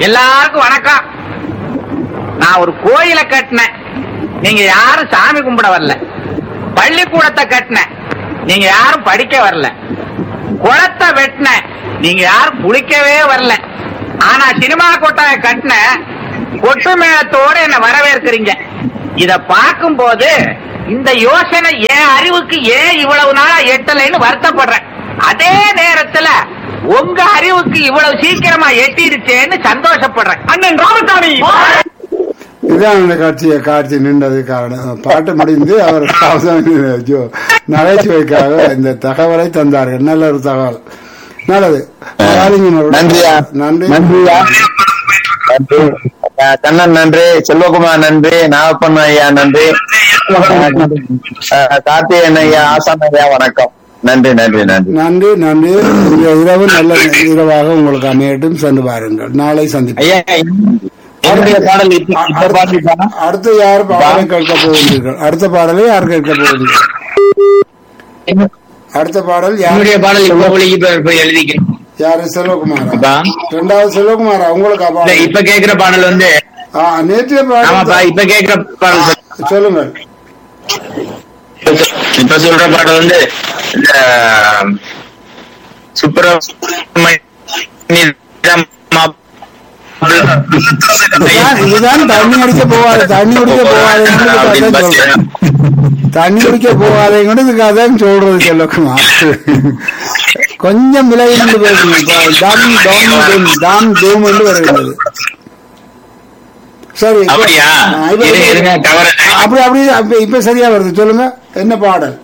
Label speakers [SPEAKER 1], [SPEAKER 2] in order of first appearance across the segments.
[SPEAKER 1] எல்லாருக்கும் வணக்கம் நான் ஒரு கோயிலை கட்டினேன் நீங்க யாரும் சாமி கும்பிட வரல பள்ளிக்கூடத்தை கட்டினேன் நீங்க யாரும் படிக்க வரல குளத்தை வெட்டினேன் நீங்க யாரும் குளிக்கவே வரல ஆனா சினிமா கொட்டாய கட்டின கொட்டு மேளத்தோட என்ன வரவேற்கிறீங்க இத பார்க்கும்போது இந்த யோசனை என் அறிவுக்கு ஏன் இவ்வளவு நாளா எட்டலைன்னு வருத்தப்படுறேன் அதே நேரத்துல உங்க அறிவுக்கு இவ்வளவு சீக்கிரமா எட்டிருச்சேன்னு சந்தோஷப்படுறேன் அண்ணன் ராமசாமி
[SPEAKER 2] இதுதான் அந்த காட்சியை காட்சி நின்றது காரணம் பாட்டு முடிந்து அவர் அவசான ஜோ- நகைச்சுவைக்காக இந்த தகவலை தந்தார்கள் நல்ல ஒரு தகவல் நல்லது மகாலிங்கனோட-
[SPEAKER 3] நன்றியா
[SPEAKER 2] நன்றி
[SPEAKER 3] நன்றியா நன்றி அஹ் கண்ணன் நன்றி செல்வகுமார் நன்றி நாகப்பன் ஐயா நன்றி அஹ் கார்த்திகேயன் ஐயா ஆசான் ஐயா வணக்கம் நன்றி நன்றி நன்றி
[SPEAKER 2] நன்றி நன்றி இந்த இரவு நல்ல இரவாக உங்களுக்கு அமையட்டும் சென்று பாருங்கள் நாளை சந்திப்போம்
[SPEAKER 3] ஐயா என்னுடைய பாடல் இப்ப இப்ப பாடிட்டானா
[SPEAKER 2] அடுத்து யார் பாடலை கேட்க போகிறீர்கள் அடுத்த பாடலை யார் கேட்க போகிறீர்கள் அடுத்த பாடல் யார்
[SPEAKER 4] என்னுடைய பாடல் இப்ப ஒழுங்கி இப்ப எழுதிக்கிறேன்
[SPEAKER 2] யாரு செல்வகுமாரா
[SPEAKER 4] அப்பா.
[SPEAKER 2] ரெண்டாவது செல்வகுமாரா உங்களுக்கு
[SPEAKER 4] இல்ல,
[SPEAKER 2] பாடல்
[SPEAKER 4] இப்ப கேக்குற பாடல் வந்து
[SPEAKER 2] ஆ, நேற்றைய
[SPEAKER 4] ஆமாப்பா
[SPEAKER 2] பாடல்
[SPEAKER 4] இப்ப கேக்குற பாடல் சொல்.
[SPEAKER 2] சொல்லுங்கள்
[SPEAKER 4] இப்ப சொல்ற பாடல் வந்து இந்த சுப்பிரமணியம்
[SPEAKER 2] இதுதான் இதுதான் தண்ணி அடிக்க போவாது தண்ணி குடிக்க போவாதுன்னு சொல்றேன் தண்ணி குடிக்க போகாதேங்கன்னு இதுக்காக தான் சொல்றது செல்வகுமார் கொஞ்சம் விலகி நின்று பேசுங்க இப்போ டம் டம் டெம் டாம் டூம் என்று வருகிறது சரி இப்ப-
[SPEAKER 4] அப்படியா
[SPEAKER 2] ஆ, இப்ப-
[SPEAKER 4] இருங்க, இருங்க, cover it.
[SPEAKER 2] அப்படி அப்படி அப்ப இப்ப சரியா வருது சொல்லுங்க என்ன பாடல்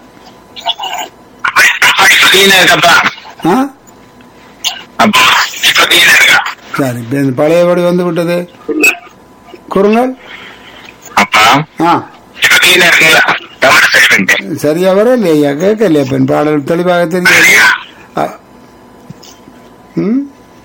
[SPEAKER 4] clean ஆ இருக்கப்பா
[SPEAKER 2] ஆ
[SPEAKER 4] அப்பா இப்ப clean ஆ இருக்கா
[SPEAKER 2] சரி இப்ப இந்த பழையபடி வந்து விட்டது குறுங்கள்
[SPEAKER 4] அப்பா
[SPEAKER 2] ஆ
[SPEAKER 4] இப்ப clean ஆ இருக்குங்களா cover சரி பண்ணிட்டேன்
[SPEAKER 2] சரியா வர இல்லையா கேட்கலையா பெண் பாடல் தெளிவாக தெரியல ஆ. ம்?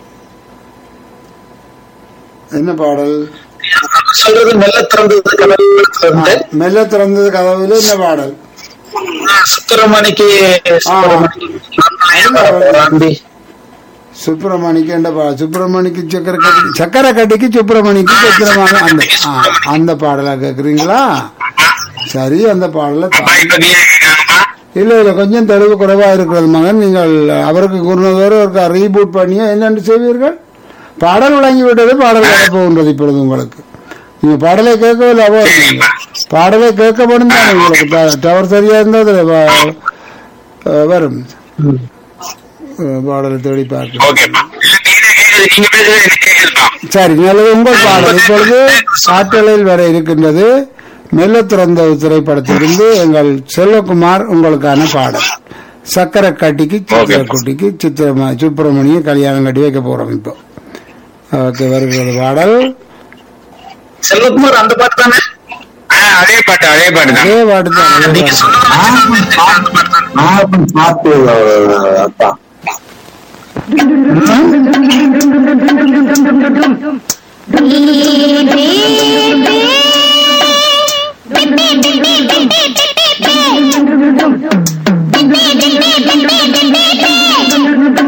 [SPEAKER 2] என்ன பாடல்
[SPEAKER 3] சொல்றது மெல்ல திறந்தது கடல்
[SPEAKER 2] ஆ, மெல்ல திறந்தது கதவுல என்ன பாடல்
[SPEAKER 3] சுப்பிரமணிக்கு சுப்பிரமணிக்கு
[SPEAKER 2] சுப்பிரமணிக்கு என்ன பா சுப்பிரமணிக்கு சக்கர கட்டி சக்கர கட்டிக்கு சுப்பிரமணிக்கு சக்கரமான அந்த ஆ, அந்த பாடலா கேக்குறீங்களா சரி அந்த பாடல
[SPEAKER 4] அப்பா இப்ப clean ஆ இருக்காங்கப்பா
[SPEAKER 2] இல்ல இல்ல கொஞ்சம் தெளிவு குறைவா இருக்கிறது மகன் நீங்கள் அவருக்கு கூறினதோடு ஒரு ரீபூட் பண்ணியா என்னென்று செய்வீர்கள் பாடல் வழங்கி விட்டது பாடல் வர போகின்றது இப்பொழுது உங்களுக்கு நீங்க பாடலை கேட்கவில்லை அவ பாடலை கேட்கப்படும் தான் உங்களுக்கு ட- டவர் சரியா இருந்தால் அதுல வ- அஹ் வரும் அஹ் பாடலை தேடி பார்க்க
[SPEAKER 4] ஓகேப்பா இல்ல clean ஆ கேக்குது நீங்க பேசுறது எனக்கு கேக்குதுப்பா
[SPEAKER 2] சரி நல்லது உங்கள் பாடல் இப்பொழுது ஆற்றலில் வர இருக்கின்றது மெல்ல திறந்த திரைப்படத்திலிருந்து எங்கள் செல்வகுமார் உங்களுக்கான பாடல் சக்கரை கட்டிக்கு சித்திர குட்டிக்கு சித்திரமா சுப்பிரமணிய கல்யாணம் கட்டி வைக்க போறோம் இப்போ ஓகே வருகிறது பாடல்
[SPEAKER 3] செல்வகுமார் அந்த பாட்டு தானே
[SPEAKER 4] ஆ, அதே பாட்டு அதே பாட்டு தான்
[SPEAKER 2] அதே பாட்டு தான் அதே
[SPEAKER 3] நீங்க
[SPEAKER 2] பாட்டு.
[SPEAKER 3] சொன்னது பாட்டு அப்பா